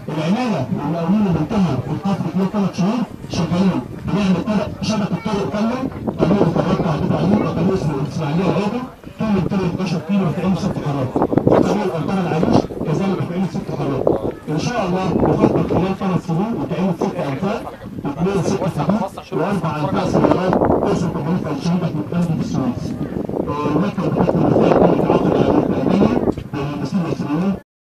العماله والمقاولين اللي انتهوا في الفتره دي ثلاث شهور شغالين بنعمل طرق شبكه طرق كامله طريق القرارات عديد عليه وطريق اسمه الاسماعيليه العوده طول طريق 12 كيلو هتلاقيه ست قرارات وطريق الانطره العريش كذلك هتلاقيه ست قرارات ان شاء الله بخطط خلال ثلاث سنين وتعمل ست انفاق اثنين ست حدود واربع انفاق سيارات توصل 820 متر في السويس. المكتب